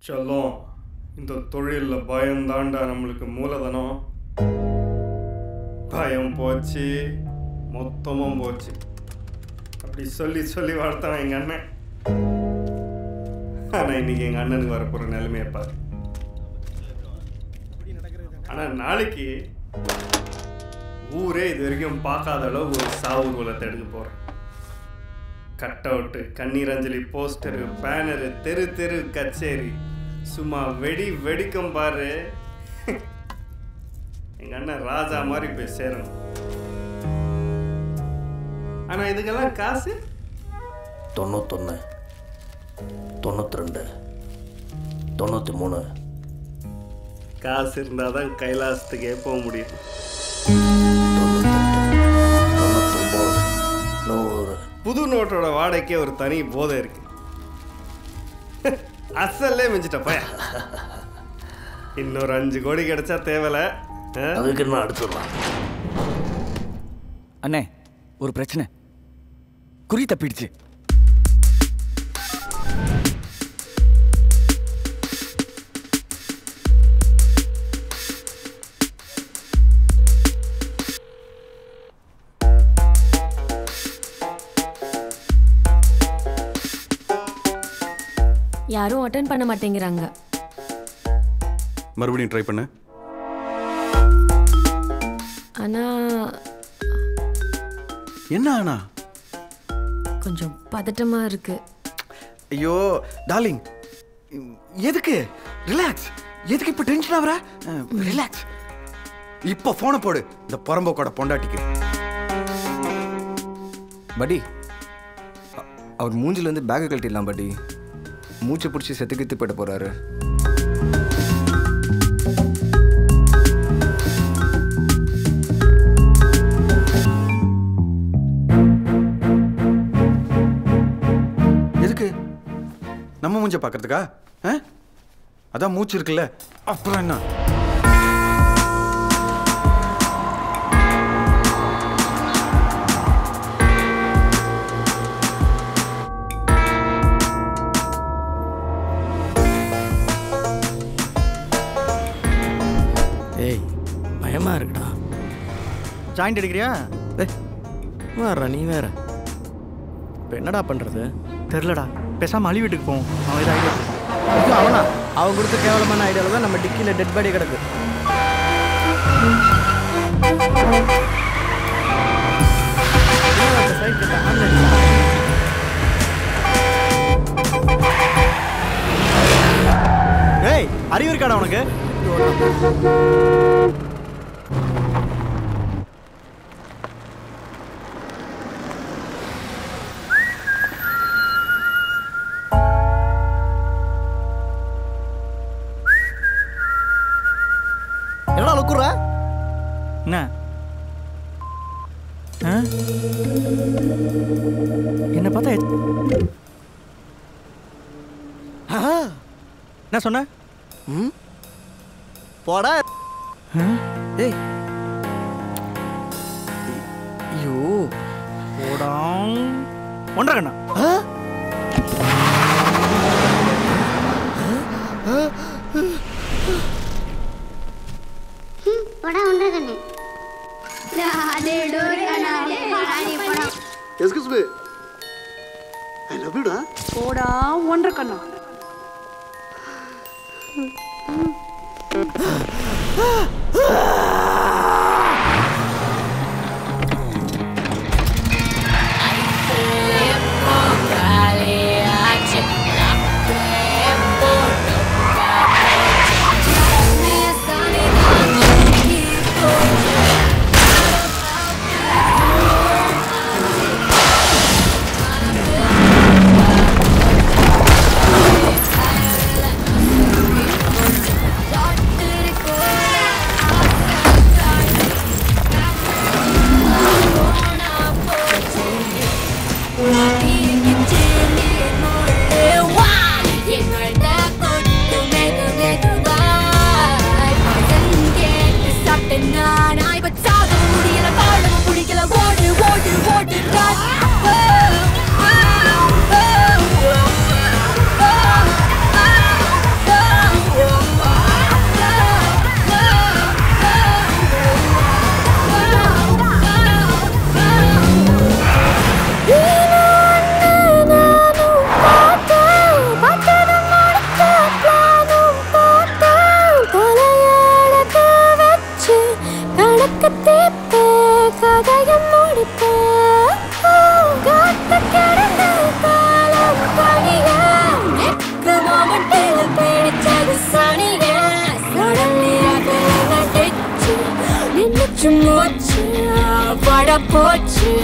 செல்லம் இந்த தொழிலில் பயம் தாண்டா நம்மளுக்கு மூலதனம் பயம் போச்சு மொத்தமும் போச்சு அப்படி சொல்லி சொல்லி வளர்த்தான் எங்கள் அண்ணன் ஆனால் இன்னைக்கு எங்கள் அண்ணனுக்கு வரப்போகிற நிலைமையை பாரு ஆனால் நாளைக்கு ஊரே இது வரைக்கும் பார்க்காத அளவு ஒரு சாவு குலத்தை எடுக்க போகிறேன் கட் அவுட்டு கண்ணீரஞ்சலி போஸ்டரு பேனரு தெரு தெரு கச்சேரி சும்மா வெடி வெடிக்கும் பாரு எங்க அண்ணன் ராஜா மாதிரி போய் சேரணும் ஆனா இதுக்கெல்லாம் காசு தொண்ணூத்தொன்று தொண்ணூற்றி ரெண்டு தொண்ணூற்றி மூணு காசு இருந்தால் தான் கைலாசத்துக்கே போக முடியும் தொண்ணூத்தொம்பது நூறு புது நோட்டோட வாடகைக்கே ஒரு தனி போதை இருக்கு அசல்லே மிஞ்சிட்ட பையன் இன்னொரு அஞ்சு கோடி கிடைச்சா தேவல அதுக்கு என்ன அடுத்துடலாம் அண்ணே ஒரு பிரச்சனை குறி தப்பிடுச்சு யாரும் அட்டன் பண்ண மாட்டேங்கிறாங்க மறுபடியும் ட்ரை பண்ணு ஆனா என்ன ஆனா கொஞ்சம் பதட்டமா இருக்கு ஐயோ டார்லிங் எதுக்கு ரிலாக்ஸ் எதுக்கு இப்போ டென்ஷன் ஆகுற ரிலாக்ஸ் இப்போ ஃபோனை போடு இந்த புறம்போக்கோட பொண்டாட்டிக்கு படி அ- அவர் மூஞ்சிலேருந்து பேக்கை கழட்டிடலாம் படி மூச்சை பிடிச்சி செத்து கித்து போயிட்டு போகிறாரு எதுக்கு நம்ம மூஞ்ச பார்க்கறதுக்கா ஆ? அதான் மூச்சு இருக்குல்ல அப்புறம் என்ன ஏய் பயமாக இருக்குடா ஜாயிண்ட் அடிக்கிறியா வேற நீ வேற இப்போ என்னடா பண்ணுறது தெரிலடா பேசாம அழி வீட்டுக்கு போவோம் அவன் ஏதாவது ஐடியா ஐயோ அவனா அவன் கொடுத்த கேவலமான ஐடியாவில் தான் நம்ம டிக்கியில் டெட் பாடி கிடக்கு என்னடா இந்த side கிட்ட hand அடிச்சா? ஏய் அறிவு இருக்காடா உனக்கு என்னடா லுக்குற என்ன ஆ? என்ன பார்த்தா எச்- என்ன சொன்ன போடா ஆ? ஏய் ஐயோ போடாம் ஒன்றரை கண்ணா படம் ஒன்றரை கண்ணு படம் எஸ்கியூஸ் மீ ஐ லவ் யூடா போடா ஒன்றரை கண்ணா Doctor பட்டில பிடிச்சது சனியே சடன்லி அகல நடிச்சு நின்னுச்சு மூச்சு பட போச்சு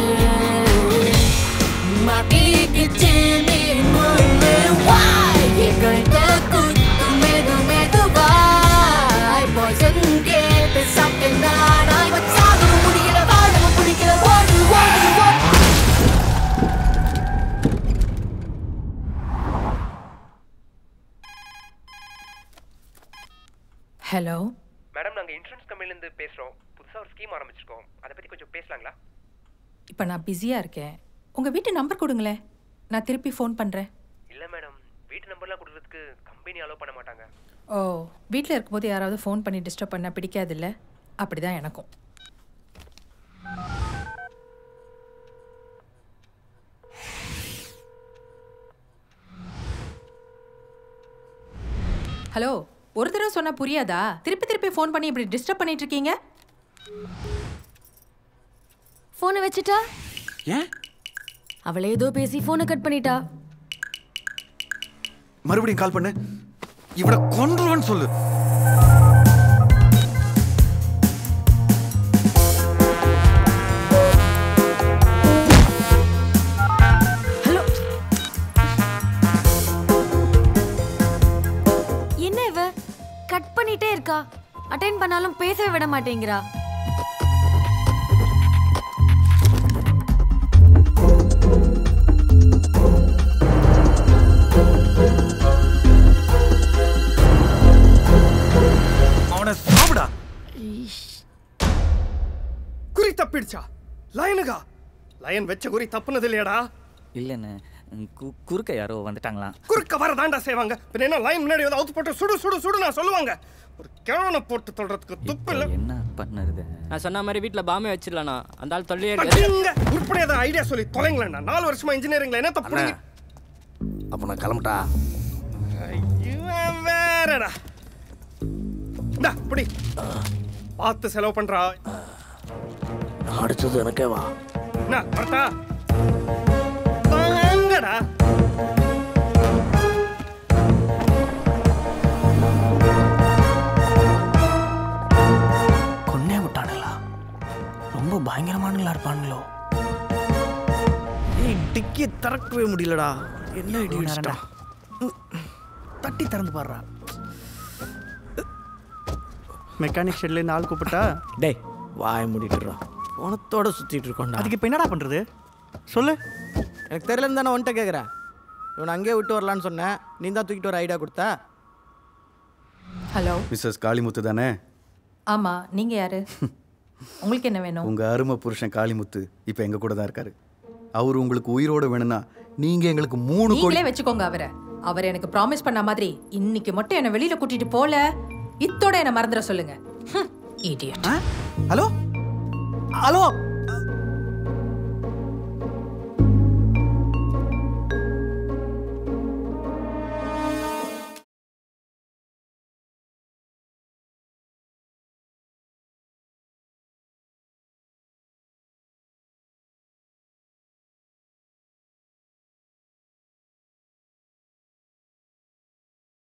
மாட்டிக்கிச்சு நீ முன்னு வாய் எங்கள்கிட்ட குத்து மெது மெதுவாய் பாய்சன் கேட்டு சாப்பிட்டு நானாய் வச்சாக முடியல வாழவும் பிடிக்கல ஓடு ஓடு ஓடு ஹலோ மேடம் நாங்கள் இன்சூரன்ஸ் கம்பெனிலேருந்து பேசுகிறோம் புதுசாக ஒரு ஸ்கீம் ஆரம்பிச்சிருக்கோம் அதை பற்றி கொஞ்சம் பேசலாங்களா இப்போ நான் பிஸியாக இருக்கேன் உங்கள் வீட்டு நம்பர் கொடுங்களேன் நான் திருப்பி ஃபோன் பண்ணுறேன் இல்லை மேடம் வீட்டு நம்பர்லாம் கொடுக்குறதுக்கு கம்பெனி அலோவ் பண்ண மாட்டாங்க ஓ வீட்டில் இருக்கும்போது யாராவது ஃபோன் பண்ணி டிஸ்டர்ப் பண்ண பிடிக்காதில்ல அப்படி தான் எனக்கும் ஹலோ ஒரு தடவை சொன்னா புரியாதா திருப்பி திருப்பி ஃபோன் பண்ணி இப்படி டிஸ்டர்ப் பண்ணிட்டு இருக்கீங்க ஃபோனை வச்சுட்டா ஏன் அவளே ஏதோ பேசி ஃபோனை கட் பண்ணிட்டா மறுபடியும் கால் பண்ணு இவனை கொன்றுவன்னு சொல்லு என்ன இவ கட் பண்ணிட்டே இருக்கா அட்டைன் பண்ணாலும் பேசவே விட மாட்டேங்கிறா அவனை சாப்பிடா குறி தப்பிடுச்சா லயனுகா லயன் வச்ச குறி தப்புனது இல்லையாடா இல்லைண்ணே கு- குறுக்க யாரோ வந்துட்டாங்களாம் குறுக்க வர தாண்டா செய்வாங்க பின்ன என்ன லைன் முன்னாடி வந்து அவுத்து போட்டு சுடு சுடு சுடு நான் சொல்லுவாங்க ஒரு கிழவனை போட்டு தொடுறதுக்கு துப்பு இல்ல என்ன பண்ணுறது நான் சொன்ன மாதிரி வீட்டில் பாமே வச்சிடலாண்ணா அந்த ஆள் தொல்லையே அடிங்க உருப்படியாத ஐடியா சொல்லி தொலைங்களேன்டா நாலு வருஷமா இன்ஜினியரிங்ல என்ன தப்பு அப்போ நான் கிளம்பிட்டா இவன் வேறடா இந்தா புடி பார்த்து செலவு பண்றா நான் அடிச்சது எனக்கே வா என்ன வரட்டா வாங்கடா கொன்னே விட்டானுங்களா ரொம்ப பயங்கரமானுங்களா இருப்பானுங்களோ ஏய் டிக்கி திறக்கவே முடியலடா என்ன இடி நேரம்டா. தட்டி திறந்து பாடுறா மெக்கானிக் ஷெட்லேருந்து ஆள் கூப்பிட்டா டேய் வாய மூடிட்டுறா உனத்தோட சுத்திட்டு இருக்கோம்டா அதுக்கு இப்போ என்னடா பண்ணுறது சொல்லு எனக்கு தெரியலன்னு தானே உன்ட்ட கேட்குறேன் இவனை அங்கேயே விட்டு வரலான்னு சொன்னேன் நீ தான் தூக்கிட்டு வர ஐடியா கொடுத்த ஹலோ மிஸ்ஸஸ் காளிமுத்து தானே ஆமா நீங்க யாரு உங்களுக்கு என்ன வேணும் உங்க அருமை புருஷன் காளிமுத்து இப்போ எங்க கூட தான் இருக்காரு அவர் உங்களுக்கு உயிரோட வேணும்னா நீங்க எங்களுக்கு மூணு கோடி நீங்களே வச்சுக்கோங்க அவரை அவர் எனக்கு ப்ராமிஸ் பண்ண மாதிரி இன்னைக்கு மட்டும் என்ன வெளியில கூட்டிட்டு போல இத்தோட என்ன மறந்துட சொல்லுங்க இடியட் ஹலோ ஹலோ